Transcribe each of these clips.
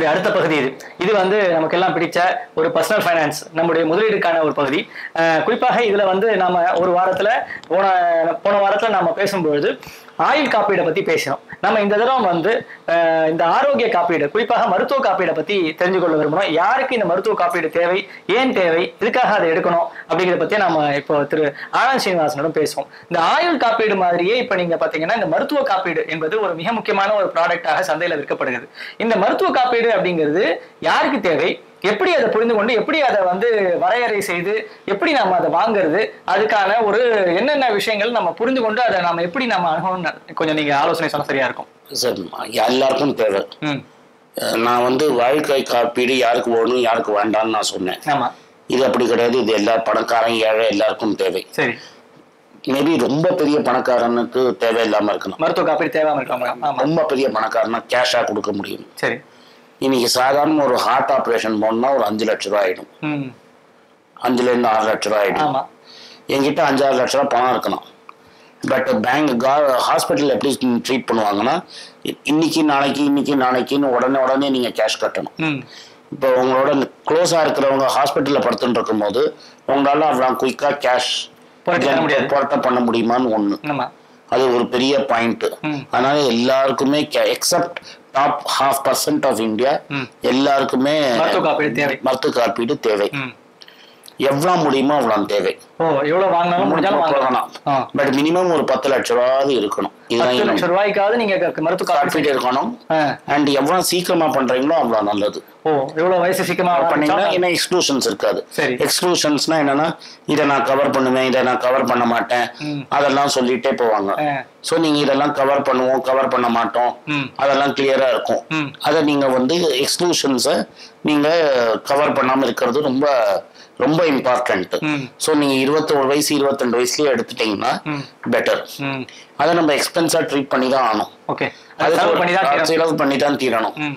அடுத்த பகுதி இது இது வந்து நமக்கு எல்லாம் பிடிச்ச ஒரு பர்சனல் ஃபைனான்ஸ் நம்முடைய முதலீடுக்கான ஒரு பகுதி அஹ் குறிப்பாக இதுல வந்து நாம ஒரு வாரத்துல போன போன வாரத்துல நாம பேசும்பொழுது ஆயுள் காப்பீடை பத்தி பேசினோம் நம்ம இந்த தடவை வந்து அஹ், இந்த ஆரோக்கிய காப்பீடு குறிப்பாக மருத்துவ காப்பீடை பத்தி தெரிஞ்சு கொள்ள விரும்புறோம் யாருக்கு இந்த மருத்துவ காப்பீடு தேவை ஏன் தேவை எதுக்காக அதை எடுக்கணும் அப்படிங்கிறத பத்தி நாம இப்போ திரு ஆனந்த் ஸ்ரீனிவாசனிடம் பேசுவோம் இந்த ஆயுள் காப்பீடு மாதிரியே இப்ப நீங்க பாத்தீங்கன்னா இந்த மருத்துவ காப்பீடு என்பது ஒரு மிக முக்கியமான ஒரு ப்ராடக்டாக சந்தையில விற்கப்படுகிறது இந்த மருத்துவ காப்பீடு அப்படிங்கிறது யாருக்கு தேவை எப்படி அதை புரிந்து கொண்டு எப்படி அதை வந்து வரையறை செய்து எப்படி நம்ம அதை வாங்குறது அதுக்கான ஒரு என்னென்ன விஷயங்கள் நம்ம புரிந்து கொண்டு அதை நம்ம எப்படி நம்ம அணுகணும்னு கொஞ்சம் நீங்க ஆலோசனை சொன்னா சரியா இருக்கும் சார் எல்லாருக்கும் தேவை ம் அஹ் நான் வந்து வாழ்க்கை காப்பீடு யாருக்கு வேணும் யாருக்கு வேண்டாம்னு நான் சொன்னேன் ஆமா இது அப்படி கிடையாது இது எல்லா பணக்காரன் ஏழை எல்லாருக்கும் தேவை சரி மேபி ரொம்ப பெரிய பணக்காரனுக்கு தேவை இல்லாம இருக்கலாம் மருத்துவ காப்பீடு தேவையாம இருக்காங்க ஆமா ரொம்ப பெரிய பணக்காரனா கேஷா கொடுக்க முடியும் சரி இன்னைக்கு சாதாரண ஒரு ஹார்ட் ஆப்ரேஷன் போனா ஒரு அஞ்சு லட்ச ரூபாய் ஆயிடும் ம் அஞ்சுல இருந்து ஆறு லட்ச ரூபாய் ஆயிடும் ஆமா என்கிட்ட அஞ்சாறு லட்ச ரூபா பணம் இருக்கணும் பட் பேங்க் கா ஹாஸ்பிட்டல் எப்படி ட்ரீட் பண்ணுவாங்கன்னா இ- இன்னைக்கு நாளைக்கு இன்னைக்கு நாளைக்குன்னு உடனே உடனே நீங்க கேஷ் கட்டணும் ம் இப்போ உங்களோட க்ளோஸாக இருக்கிறவங்க ஹாஸ்பிட்டலில் படுத்துட்டு இருக்கும்போது உங்களால அவ்வளோ குயிக்காக கேஷ் புரட்டி தர முடியாது. புரட்ட பண்ண முடியுமான்னு ஒன்று ஆமா அது ஒரு பெரிய பாயிண்ட் ம். அதனால எல்லாருக்குமே except top half percent of India ம். எல்லாருக்குமே மருத்துவ காப்பீடு தேவை. மருத்துவ காப்பீடு தேவை ம் எவ்வளோ முடியுமோ அவ்வளோ தேவை ஓ எவ்வளவு வாங்கினாலும் முடிஞ்சாலும் வாங்கலாம் ஆ. பட் மினிமம் ஒரு பத்து லட்ச ரூபாவது இருக்கணும் பத்து இதுதான் லட்சம் ரூபாய்க்காவது நீங்க க- மருத்துவ காப்பீடு காப்பீடு இருக்கணும் ஆ. அண்ட் எவ்வளோ சீக்கிரமா பண்றீங்களோ அவ்வளோ நல்லது ஓ எவ்வளவு வயசு சீக்கிரமா பண்ணீங்கன்னா ஆரம்பிச்சா- என்ன எக்ஸ்க்ளூஷன்ஸ் இருக்காது சரி. எக்ஸ்க்ளூஷன்ஸ்னா என்னன்னா இதை நான் கவர் பண்ணுவேன் இதை நான் கவர் பண்ண மாட்டேன் ம். அதெல்லாம் சொல்லிட்டே போவாங்க ஆ. ஸோ நீங்க இதெல்லாம் கவர் பண்ணுவோம் கவர் பண்ண மாட்டோம் ம். அதெல்லாம் கிளியரா இருக்கும் ம். அதை நீங்க வந்து எக்ஸ்க்ளூஷன்ஸை நீங்க கவர் பண்ணாம இருக்கிறது ரொம்ப ரொம்ப இம்பார்ட்டன்ட் ம். ஸோ நீங்க இருபத்தோரு வயசு இருபத்தெண்டு வயசுலயே எடுத்துட்டீங்கன்னா ம். பெட்டர் ம் அதை நம்ம எக்ஸ்பென்ஸா ட்ரீட் பண்ணி தான் ஆகணும் ஓகே அது அது செலவு பண்ணி தான் அது தீரணும். செலவு பண்ணி தான் தீரணும் ம்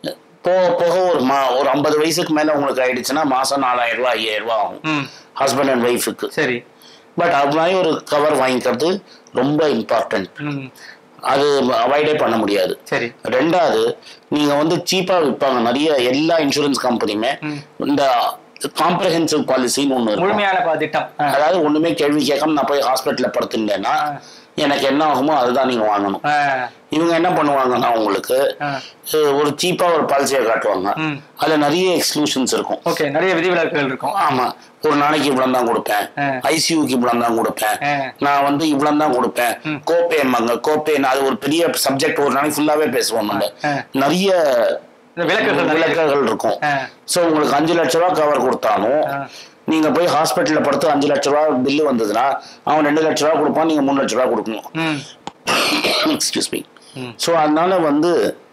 போக போக ஒரு மா ஒரு ஐம்பது வயசுக்கு மேல உங்களுக்கு ஆயிடுச்சுன்னா மாசம் நாலாயிரம் ரூபாய் ஐயாயிரம் ரூபாய் ஆகும் ம் ஹஸ்பண்ட் அண்ட் ஒய்ஃபுக்கு சரி பட் அது மாதிரி ஒரு கவர் வாங்கிக்கிறது ரொம்ப இம்பார்ட்டன்ட் ம் அது அவாய்டே பண்ண முடியாது சரி ரெண்டாவது நீங்க வந்து சீப்பா விற்பாங்க நிறைய எல்லா இன்சூரன்ஸ் கம்பெனியுமே இந்த காம்ப்ரஹென்சிவ் பாலிசின்னு ஒன்று இருக்கும் முழுமையான பா- திட்டம் ஆ. அதாவது ஒண்ணுமே கேள்வி கேட்காம நான் போய் ஹாஸ்பிட்டல்ல படுத்துட்டேன்னா எனக்கு என்ன ஆகுமோ அதுதான் நீங்க வாங்கணும் ஆ. இவங்க என்ன பண்ணுவாங்கன்னா உங்களுக்கு ஆ. அஹ், ஒரு சீப்பா ஒரு பாலிசியை காட்டுவாங்க ம். அதுல நிறைய எக்ஸ்க்ளூஷன்ஸ் இருக்கும் ஓகே நிறைய விதிவிலக்குகள் இருக்கும் ஆமா ஒரு நாளைக்கு இவ்வளவு தான் கொடுப்பேன் ஆ. ஐசியூக்கு இவ்வளவு தான் கொடுப்பேன் ஆ. நான் வந்து இவ்வளவு தான் கொடுப்பேன் கோப்பேம்பாங்க கோப்பே அது ஒரு பெரிய சப்ஜெக்ட் ஒரு நாளைக்கு ஃபுல்லாவே பேசுவோம் நம்ம ஆ. நிறைய இந்த விலக்குகள் நிறைய இருக்கு. விளக்குகள் இருக்கும் ஆ. சோ உங்களுக்கு அஞ்சு லட்ச ரூபா கவர் கொடுத்தாலும் ஆ. நீங்க போய் ஹாஸ்பிட்டல்ல படுத்து அஞ்சு லட்ச ரூபா பில்லு வந்ததுன்னா அவன் ரெண்டு லட்ச ரூபா கொடுப்பான் நீங்க மூணு லட்ச ரூபா கொடுக்கணும் ம் எக்ஸ்கியூஸ் மீ ஸோ அதனால வந்து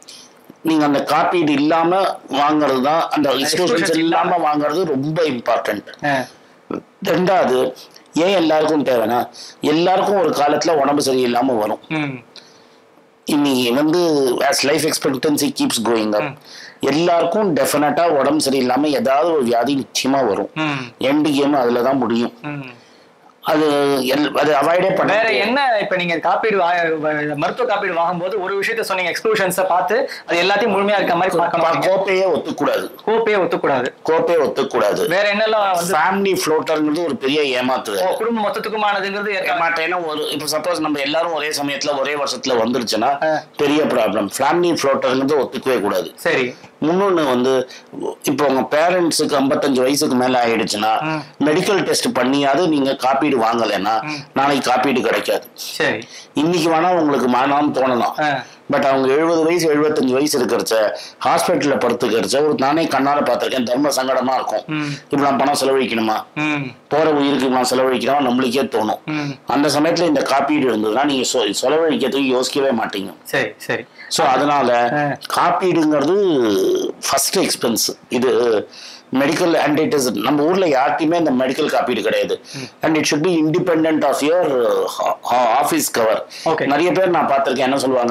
நீங்க அந்த காப்பீடு இல்லாம வாங்குறது தான் அந்த எக்ஸ்க்ளூஷன்ஸ் exclusions இல்லாம வாங்குறது ரொம்ப இம்பார்ட்டன்ட் ஆ. ரெண்டாவது ஏன் எல்லாருக்கும் தேவைன்னா எல்லாருக்கும் ஒரு காலத்துல உடம்பு சரியில்லாம வரும் ம் இன்னைக்கு வந்து as life expectancy keeps going up எல்லாருக்கும் டெஃபினட்டா உடம்பு சரியில்லாம ஏதாவது ஒரு வியாதி நிச்சயமா வரும் ம் எண்டு கேம் அதுல தான் முடியும் ம் அது எல்- அது அவாய்டே பண்ண வேற முடியாது. என்ன இப்ப நீங்க காப்பீடு வா- வ- மருத்துவ காப்பீடு வாங்கும்போது ஒரு விஷயத்த சொன்னீங்க எக்ஸ்க்ளூஷன்ஸ பார்த்து அது எல்லாத்தையும் முழுமையா இருக்க மாதிரி பார்க்கணும் கோப்பையே ஒத்துக்கூடாது கோப்பே ஒத்துக்கூடாது கோப்பையே ஒத்துக்கூடாது வேற என்னெல்லாம் வந்து ஃபேமிலி ஃப்ளோட்டர்ங்கிறது ஒரு பெரிய ஏமாத்து ஓ, குடும்ப மொத்தத்துக்குமானதுங்கிறது ஏற்க- ஏமாட்டேன்னா ஒரு இப்போ சப்போஸ் நம்ம எல்லாரும் ஒரே சமயத்துல ஒரே வருஷத்துல வந்துருச்சுன்னா ஆ. பெரிய ப்ராப்ளம் ஃபேமிலி ஃப்ளோட்டர்ங்கிறது ஒத்துக்கவே கூடாது சரி முன்னொன்று வந்து இப்போ உங்க பேரண்ட்ஸுக்கு ஐம்பத்தஞ்சு வயசுக்கு மேல ஆயிடுச்சுன்னா மெடிக்கல் டெஸ்ட் பண்ணியாவது நீங்க காப்பீடு வாங்கலைன்னா நாளைக்கு காப்பீடு கிடைக்காது சரி இன்னைக்கு வேணா உங்களுக்கு வேணாம்னு தோணலாம் ஆ. பட் அவங்க எழுபது வயசு எழுபத்தஞ்சு வயசு இருக்கிறச்ச ஹாஸ்பிட்டல்ல படுத்துக்கிறச்ச ஒரு நானே கண்ணால பார்த்திருக்கேன் தர்ம சங்கடமா இருக்கும் ம். இவ்வளவு பணம் செலவழிக்கணுமா ம் போற உயிருக்கு இவ்வளவு செலவழிக்கிறோம் நம்மளுக்கே தோணும் ம் அந்த சமயத்துல இந்த காப்பீடு இருந்ததுன்னா நீங்க சொ- செலவழிக்கிறதுக்கு யோசிக்கவே மாட்டீங்க சரி சரி ஸோ அதனால ஆ. காப்பீடுங்கிறது ஃபர்ஸ்ட் எக்ஸ்பென்ஸ் இது மெடிக்கல் அண்ட் இட் இஸ் நம்ம ஊர்ல யார்கிட்டயுமே இந்த மெடிக்கல் காப்பீடு கிடையாது and it should be independent of your office cover Okay. நிறைய பேர் நான் பார்த்திருக்கேன் என்ன சொல்லுவாங்க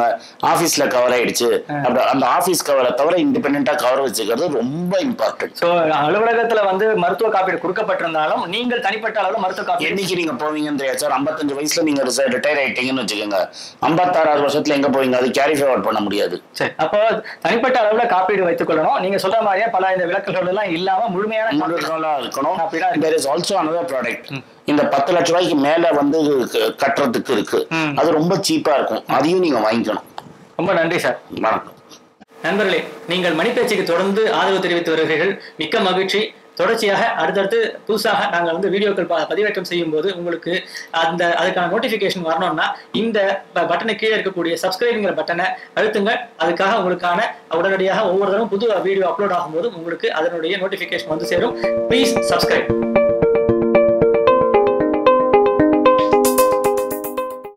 ஆபீஸ்ல கவர் ஆயிடுச்சு அப்படி அந்த ஆபீஸ் கவரை தவிர இண்டிபெண்டா கவர் வச்சுக்கிறது ரொம்ப இம்பார்ட்டன்ட் சோ அலுவலகத்துல வந்து மருத்துவ காப்பீடு கொடுக்கப்பட்டிருந்தாலும் நீங்கள் தனிப்பட்ட அளவுல மருத்துவ காப்பீடு என்னைக்கு நீங்க போவீங்கன்னு தெரியாது சார் ஐம்பத்தஞ்சு வயசுல நீங்க ரிட்டையர் ஆயிட்டீங்கன்னு வச்சுக்கோங்க ஐம்பத்தாறாவது வருஷத்துல எங்க போவீங்க அது கேரி ஃபார்வர்ட் பண்ண முடியாது சரி அப்போ தனிப்பட்ட அளவுல காப்பீடு வைத்துக் கொள்ளணும் நீங்க சொல்ற மாதிரியே பல இந்த விளக்குகள் எல்லாம் இல்லாம முழுமையான காப்பீடு. முழுக்கலா இருக்கணும் அப்படின்னா இருக்கு. There is also another product இந்த பத்து லட்ச ரூபாய்க்கு மேல வந்து க- கட்டுறதுக்கு இருக்கு ம். அது ரொம்ப சீப்பா இருக்கும் அதையும் நீங்க வாங்கிக்கணும் ரொம்ப நன்றி சார் வணக்கம் நண்பர்களே நீங்கள் மணிப்பேச்சுக்கு தொடர்ந்து ஆதரவு தெரிவித்து வருகிறீர்கள் மிக்க மகிழ்ச்சி தொடர்ச்சியாக அடுத்தடுத்து புதுசாக நாங்கள் வந்து வீடியோக்கள் ப- பதிவேற்றம் செய்யும் போது உங்களுக்கு அந்த அதுக்கான நோட்டிஃபிகேஷன் வரணும்னா இந்த ப- பட்டனை கீழே இருக்கக்கூடிய சப்ஸ்கிரைப்ங்கிற பட்டனை அழுத்துங்க அதுக்காக உங்களுக்கான உடனடியாக ஒவ்வொரு தடவை புது வீடியோ அப்லோட் ஆகும்போது உங்களுக்கு அதனுடைய நோட்டிஃபிகேஷன் வந்து சேரும் ப்ளீஸ் சப்ஸ்கிரைப்